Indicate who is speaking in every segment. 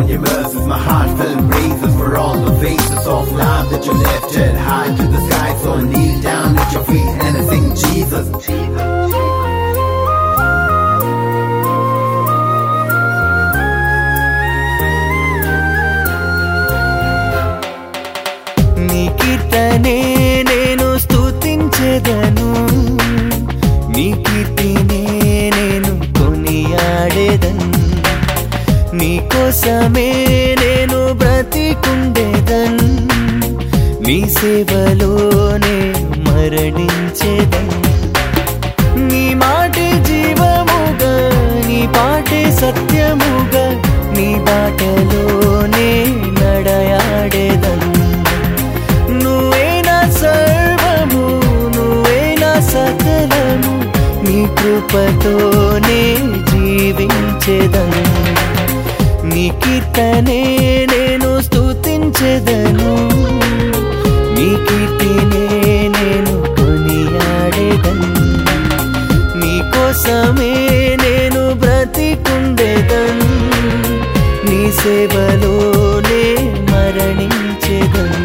Speaker 1: Immerses my heartfelt praises for all the faces of love that you lifted high to the sky. So I kneel down at your feet and I sing Jesus.
Speaker 2: నీ కీర్తనే నేను స్తుతించెదను నీ కీర్తినే నేను కొనియాడేదను నీ కోసమే నేను బ్రతికుండేదన్ నీ సేవలోనే మరణించేదన్ నీ మాటే జీవముగా నీ పాటే సత్యముగా నీ బాటలోనే నడయాడేదన్ నువ్వే నా సర్వము నువ్వే నా సకలము నీ కృపతోనే జీవించేదను నీ కీర్తనే నేను స్తుతించెదను నీ కీర్తినే నేను కొనియాడేదను నీ కోసమే నేను బ్రతికుండేదన్ నీ సేవలోనే మరణించేదన్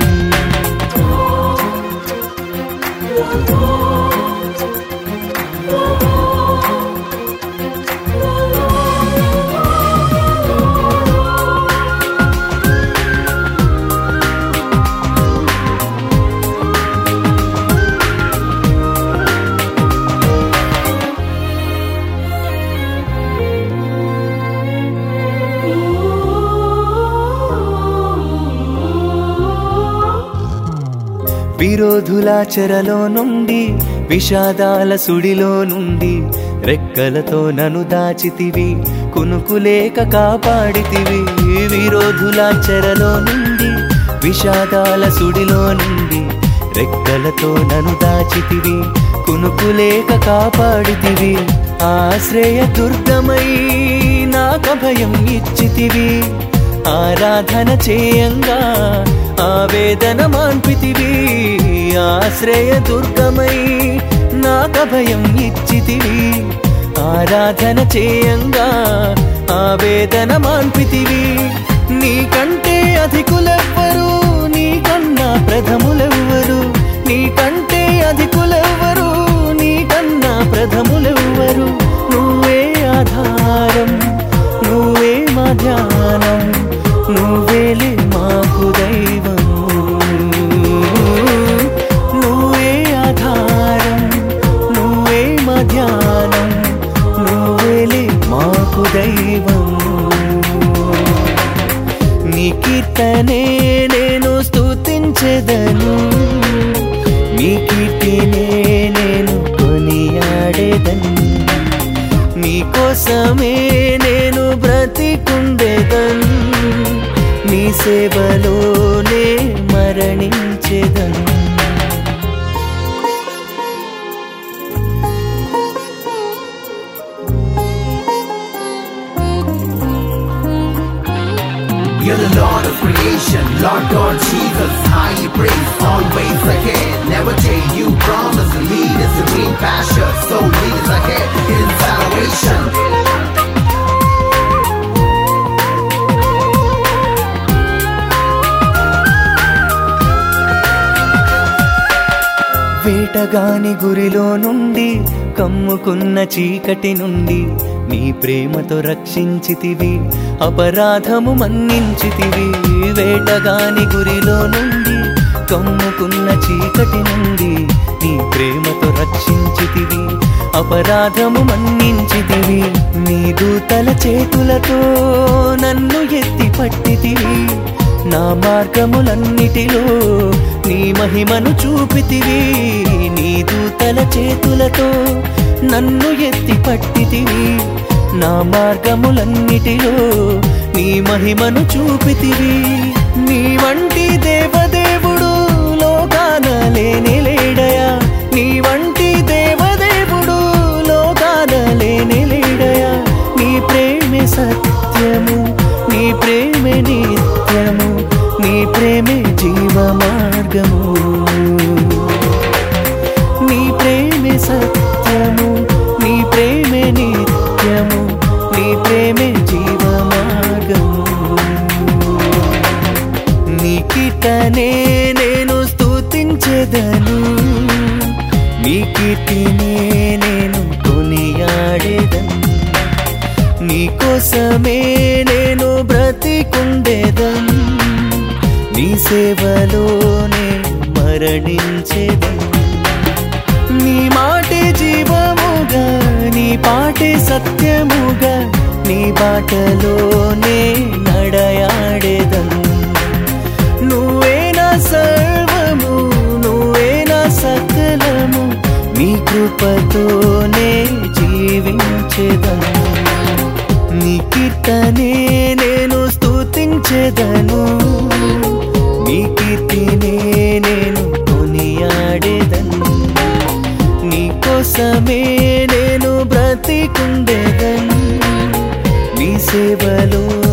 Speaker 2: విరోధుల చెరలో నుండి విషాదాల సుడిలో నుండి రెక్కలతో నన్ను దాచితివి కునుకులేక కాపాడితివి విరోధుల చెరలో నుండి విషాదాల సుడిలో నుండి రెక్కలతో నన్ను దాచితివి కునుకులేక కాపాడితివి ఆశ్రయ దుర్గమై నాకభయం ఇచ్చితివి ఆరాధన చేయంగా ఆవేదన మాన్పితివి ఆశ్రయ దుర్గమై నాకభయం ఇచ్చితివి ఆరాధన చేయంగా ఆవేదన మాన్పితివి నీకంటే అధికులెవ్వరు నీకన్నా ప్రథములెవ్వరు నీకంటే అధికులెవ్వరు నీకన్నా ప్రథములెవ్వరు నువ్వే ఆధారం నువ్వే మా ధ్యానం నువ్వేలే మాకు దైవము నువ్వే ఆధారం నువ్వే మా ధ్యానం నువ్వేలే మాకు దైవము నీ కీర్తనే నేను స్తుతించెదను నీ కీర్తినే నేను కొనియాడేదను నీ కోసమే నేను బ్రతికుండేదన్ నీ సేవలోనే మరణించేదన్
Speaker 1: You're the Lord of creation, Lord God Jesus. I praise always ahead. Never change. You promise to lead us to green pasture. So lead us ahead in salvation.
Speaker 2: వేటగాని గురిలో నుండి కమ్ముకున్న చీకటి నుండి నీ ప్రేమతో రక్షించితివి అపరాధము మన్నించితివి వేటగాని గురిలో నుండి కమ్ముకున్న చీకటి నుండి నీ ప్రేమతో రక్షించితివి అపరాధము మన్నించితివి నీ దూతల చేతులతో నన్ను ఎత్తి పట్టితివి నా మార్గములన్నిటిలో నీ మహిమను చూపితివి నీ దూతల చేతులతో నన్ను ఎత్తి పట్టితివి నా మార్గములన్నిటిలో నీ మహిమను చూపితివి నీ వంటి దేవదేవుడు లోకాన లేని లేడయా నీ వంటి దేవదేవుడు లోకాన లేని లేడయా నీ ప్రేమే సత్యము నీ ప్రేమే నిత్యము నీ ప్రేమే జీవ మార్గము నీ ప్రేమే సత్యము నీ ప్రేమే నిత్యము నీ ప్రేమే జీవ మార్గము కీర్తనే నేను స్తుతించెదను నీ కీర్తినే నేను కొనియాడేదను నీ కోసమే నేను బ్రతికుండేదన్ నీ సేవలోనే మరణించేదన్ నీ మాటే జీవముగా నీ పాటే సత్యముగా నీ బాటలోనే నడయాడేదన్ నువ్వే నా సర్వము నువ్వే నా సకలము నీ కృపతోనే జీవించేదను నీ కీర్తనే నేను స్తుతించెదను నీ కీర్తినే నేను కొనియాడేదను నీ కోసమే నేను బ్రతికుండేదను నీ సేవలో